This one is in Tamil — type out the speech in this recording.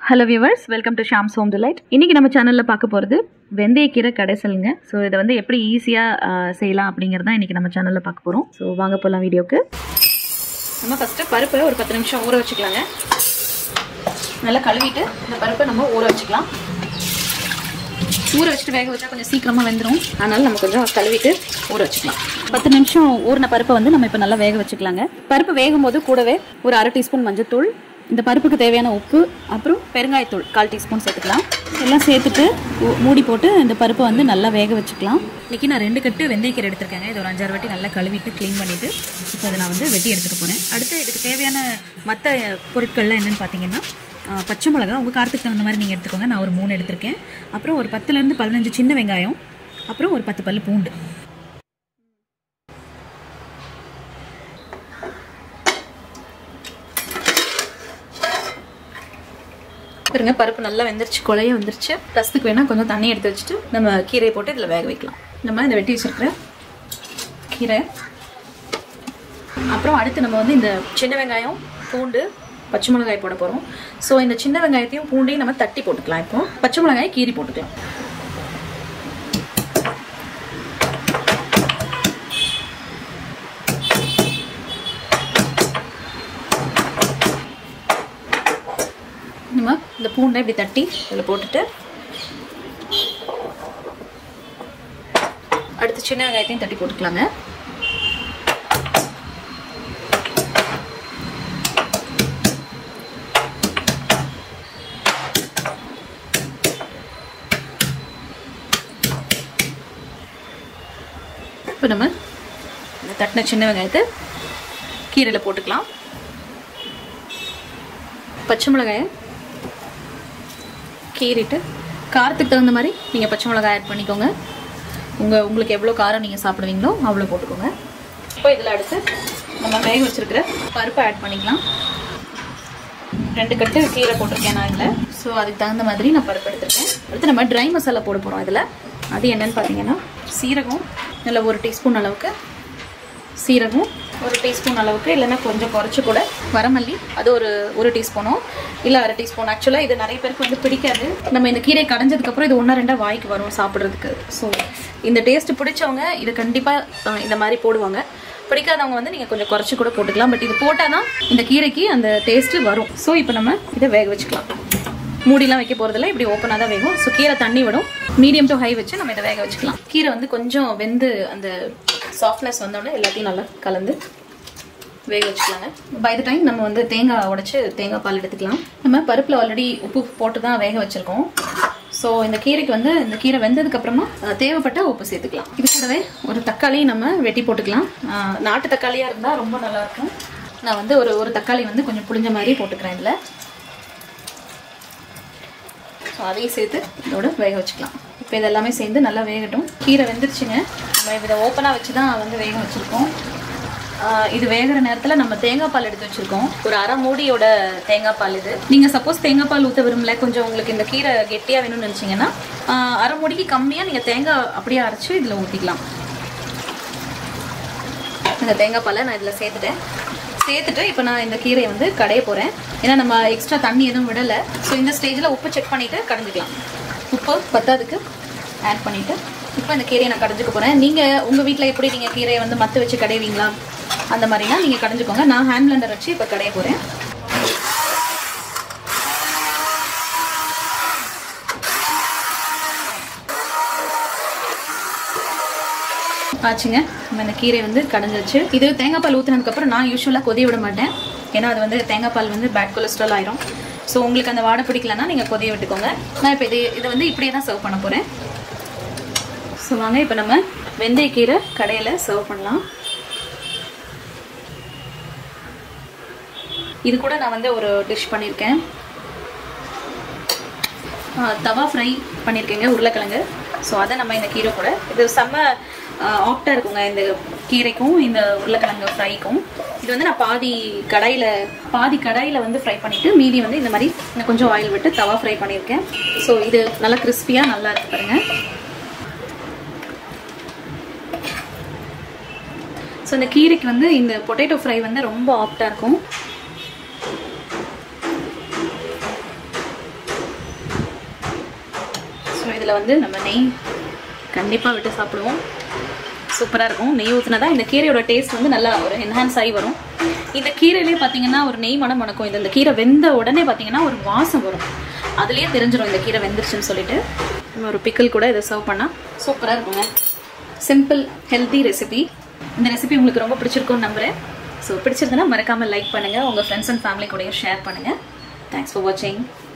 hello viewers welcome to Sham's Home Delight இன்றைக்கி நம்ம சேனலில் பார்க்க போகிறது வெந்தயக்கீரை கடைசலுங்க ஸோ இதை வந்து எப்படி ஈஸியாக செய்யலாம் அப்படிங்கிறது தான் இன்றைக்கி நம்ம சேனலில் பார்க்க போகிறோம் ஸோ வாங்க போகலாம் வீடியோக்கு நம்ம ஃபஸ்ட்டு பருப்பை ஒரு பத்து நிமிஷம் ஊற வச்சுக்கலாங்க நல்லா கழுவிட்டு இந்த பருப்பை நம்ம ஊற வச்சுக்கலாம் ஊற வச்சுட்டு வேக வச்சா கொஞ்சம் சீக்கிரமாக வெந்துடும் அதனால் நம்ம கொஞ்சம் கழுவிட்டு ஊற வச்சுக்கலாம் பத்து நிமிஷம் ஊறின பருப்பை வந்து நம்ம இப்போ நல்லா வேக வச்சுக்கலாங்க பருப்பு வேகும் போது கூடவே ஒரு அரை டீஸ்பூன் மஞ்சத்தூள் இந்த பருப்புக்கு தேவையான உப்பு அப்புறம் பெருங்காயத்தூள் கால் டீஸ்பூன் சேர்த்துக்கலாம் எல்லாம் சேர்த்துட்டு ஊ- மூடி போட்டு இந்த பருப்பை வந்து நல்லா வேக வச்சுக்கலாம் இன்றைக்கி நான் ரெண்டு கட்டு வெந்தயக்கீரை எடுத்திருக்கேங்க இது ஒரு அஞ்சாறு வாட்டி நல்லா கழுவிட்டு க்ளீன் பண்ணிவிட்டு இப்போ அதை நான் வந்து வெட்டி எடுத்துகிட்டு போகிறேன் அடுத்து இதுக்கு தேவையான மற்ற பொருட்கள்லாம் என்னென்னு பார்த்தீங்கன்னா ஆ, பச்சை மிளகா உங்கள் காரத்துக்கு தகுந்த மாதிரி நீங்கள் எடுத்துக்கோங்க நான் ஒரு மூணு எடுத்திருக்கேன் அப்புறம் ஒரு பத்துலேருந்து பதினஞ்சு சின்ன வெங்காயம் அப்புறம் ஒரு பத்து பல்லு பூண்டு பாருங்க பருப்பு நல்லா வெந்துருச்சு கொலைய வந்துருச்சு ரசத்துக்கு வேணால் கொஞ்சம் தண்ணி எடுத்து வச்சுட்டு நம்ம கீரையை போட்டு இதில் வேக வைக்கலாம் நம்ம இந்த வெட்டி வச்சிருக்கிற கீரை அப்புறம் அடுத்து நம்ம வந்து இந்த சின்ன வெங்காயம் பூண்டு பச்சை மிளகாய் போட போகிறோம் ஸோ இந்த சின்ன வெங்காயத்தையும் பூண்டையும் நம்ம தட்டி போட்டுக்கலாம் இப்போ பச்சை மிளகாயை கீரி போட்டுக்கலாம் நம்ம இந்த பூண்டை இப்படி தட்டி இதில் போட்டுட்டு அடுத்து சின்ன வெங்காயத்தையும் தட்டி போட்டுக்கலாங்க இப்போ நம்ம இந்த தட்டின சின்ன வெங்காயத்தை கீரையில் போட்டுக்கலாம் பச்சை மிளகாயை கீறிட்டு காரத்துக்கு தகுந்த மாதிரி நீங்கள் பச்சை மிளகாய் ஆட் பண்ணிக்கோங்க உங்கள் உங்களுக்கு எவ்வளோ காரம் நீங்கள் சாப்பிடுவீங்களோ அவ்வளோ போட்டுக்கோங்க இப்போ இதில் அடுத்து நம்ம வேக வச்சிருக்கிற பருப்பை ஆட் பண்ணிக்கலாம் ரெண்டு கட்டு கீரை போட்டிருக்கேன் நான் இதில் ஸோ அதுக்கு தகுந்த மாதிரி நான் பருப்பு எடுத்திருக்கேன் அடுத்து நம்ம ட்ரை மசாலா போட போகிறோம் இதில் அது என்னன்னு பார்த்தீங்கன்னா சீரகம் நல்ல ஒரு டீஸ்பூன் அளவுக்கு சீரகம் ஒரு டீஸ்பூன் அளவுக்கு இல்லைன்னா கொஞ்சம் குறைச்சி கூட வரமல்லி அது ஒரு ஒரு டீஸ்பூனும் இல்லை அரை டீஸ்பூன் ஆக்சுவலாக இது நிறைய பேருக்கு வந்து பிடிக்காது நம்ம இந்த கீரை கடைஞ்சதுக்கப்புறம் இது ஒன்றா ரெண்டா வாய்க்கு வரும் சாப்பிட்றதுக்கு ஸோ இந்த டேஸ்ட் பிடிச்சவங்க இது கண்டிப்பாக இந்த மாதிரி போடுவாங்க பிடிக்காதவங்க வந்து நீங்கள் கொஞ்சம் குறைச்சி கூட போட்டுக்கலாம் பட் இது போட்டால் தான் இந்த கீரைக்கு அந்த டேஸ்ட்டு வரும் ஸோ இப்போ நம்ம இதை வேக வச்சுக்கலாம் மூடிலாம் வைக்க போகிறதில்ல இப்படி ஓப்பனாக தான் வேகும் ஸோ கீரை தண்ணி விடும் மீடியம் டு ஹை வச்சு நம்ம இதை வேக வச்சுக்கலாம் கீரை வந்து கொஞ்சம் வெந்து அந்த சாஃப்ட்னஸ் வந்தோடனே எல்லாத்தையும் நல்லா கலந்து வேக வச்சுக்கலாங்க பை த டைம் நம்ம வந்து தேங்காய் உடைச்சு தேங்காய் பால் எடுத்துக்கலாம் நம்ம பருப்பில் ஆல்ரெடி உப்பு போட்டு தான் வேக வச்சுருக்கோம் ஸோ இந்த கீரைக்கு வந்து இந்த கீரை வெந்ததுக்கு அப்புறமா அஹ், தேவைப்பட்ட உப்பு சேர்த்துக்கலாம் இது கூடவே ஒரு தக்காளி நம்ம வெட்டி போட்டுக்கலாம் அஹ், நாட்டு தக்காளியாக இருந்தால் ரொம்ப நல்லா இருக்கும் நான் வந்து ஒரு ஒரு தக்காளி வந்து கொஞ்சம் புளிஞ்ச மாதிரி போட்டுக்கிறேன் இதில் ஸோ அதையும் சேர்த்து இதோட வேக வச்சுக்கலாம் இப்போ இது எல்லாமே சேர்ந்து நல்லா வேகட்டும் கீரை வெந்துருச்சுங்க நம்ம இதை ஓப்பனாக வச்சு தான் வந்து வேக வச்சுருக்கோம் ஆஹ் இது வேகிற நேரத்தில் நம்ம தேங்காய் பால் எடுத்து வச்சுருக்கோம் ஒரு அரை மூடியோட தேங்காய் பால் இது நீங்கள் சப்போஸ் தேங்காய் பால் ஊற்ற விரும்பல கொஞ்சம் உங்களுக்கு இந்த கீரை கெட்டியாக வேணும்னு நினச்சிங்கன்னா ஆஹ் அரை மூடிக்கு கம்மியாக நீங்கள் தேங்காய் அப்படியே அரைச்சி இதில் ஊற்றிக்கலாம் இந்த தேங்காய் பாலை நான் இதில் சேர்த்துட்டேன் சேர்த்துட்டு இப்போ நான் இந்த கீரையை வந்து கடைய போகிறேன் ஏன்னா நம்ம எக்ஸ்ட்ரா தண்ணி எதுவும் விடலை ஸோ இந்த ஸ்டேஜில் உப்பு செக் பண்ணிவிட்டு கடைஞ்சிக்கலாம் உப்பு பத்தாதுக்கு ஆட் பண்ணிவிட்டு இப்போ இந்த கீரையை நான் கடைஞ்சிக்க போகிறேன் நீங்கள் உங்கள் வீட்டில் எப்படி நீங்கள் கீரையை வந்து மத்து வச்சு கடைவீங்களா அந்த மாதிரினா நீங்கள் கடைஞ்சிக்கோங்க நான் ஹேண்ட் பிளண்டர் வச்சு இப்போ கடைய போகிறேன் ஆச்சுங்க நம்ம இந்த கீரை வந்து கடைஞ்சிருச்சு இது தேங்காய் பால் ஊற்றுனதுக்கப்புறம் நான் யூஸ்வலாக கொதிய விட மாட்டேன் ஏன்னா அது வந்து தேங்காய் பால் வந்து பேட் கொலஸ்ட்ரால் ஆயிரும் ஸோ உங்களுக்கு அந்த வாடை பிடிக்கலன்னா நீங்கள் கொதிய விட்டுக்கோங்க நான் இப்போ இது இதை வந்து இப்படியே தான் சர்வ் பண்ண போகிறேன் ஸோ வாங்க இப்போ நம்ம வெந்தயக்கீரை கடையில் சர்வ் பண்ணலாம் இது கூட நான் வந்து ஒரு டிஷ் பண்ணியிருக்கேன் ஆ, தவா ஃப்ரை பண்ணியிருக்கேங்க உருளைக்கிழங்கு ஸோ அதை நம்ம இந்த கீரை கூட இது செம்ம ஆப்டாக இருக்குங்க இந்த கீரைக்கும் இந்த உருளைக்கிழங்கு ஃப்ரைக்கும் இது வந்து நான் பாதி கடாயில் பாதி கடாயில் வந்து ஃப்ரை பண்ணிவிட்டு மீதி வந்து இந்த மாதிரி நான் கொஞ்சம் ஆயில் விட்டு தவா ஃப்ரை பண்ணியிருக்கேன் ஸோ இது நல்லா கிறிஸ்பியாக நல்லா இருக்கு பாருங்கள் ஸோ இந்த கீரைக்கு வந்து இந்த பொட்டேட்டோ ஃப்ரை வந்து ரொம்ப ஆப்டாக இருக்கும் இதில் வந்து நம்ம நெய் கண்டிப்பாக விட்டு சாப்பிடுவோம் சூப்பராக இருக்கும் நெய் ஊற்றினா தான் இந்த கீரையோட டேஸ்ட் வந்து நல்லா ஒரு என்ஹான்ஸ் ஆகி வரும் இந்த கீரையிலே பார்த்தீங்கன்னா ஒரு நெய் மனம் மணக்கும் இது இந்த கீரை வெந்த உடனே பார்த்தீங்கன்னா ஒரு வாசம் வரும் அதுலேயே தெரிஞ்சிடும் இந்த கீரை வெந்துருச்சுன்னு சொல்லிட்டு நம்ம ஒரு பிக்கல் கூட இதை சர்வ் பண்ணால் சூப்பராக இருக்குங்க சிம்பிள் ஹெல்த்தி ரெசிபி இந்த ரெசிபி உங்களுக்கு ரொம்ப பிடிச்சிருக்கும்னு நம்புறேன் ஸோ பிடிச்சிருந்தனா மறக்காமல் லைக் பண்ணுங்கள் உங்கள் ஃப்ரெண்ட்ஸ் அண்ட் ஃபேமிலி கூடயும் ஷேர் பண்ணுங்கள் தேங்க்ஸ் ஃபார் வாட்சிங்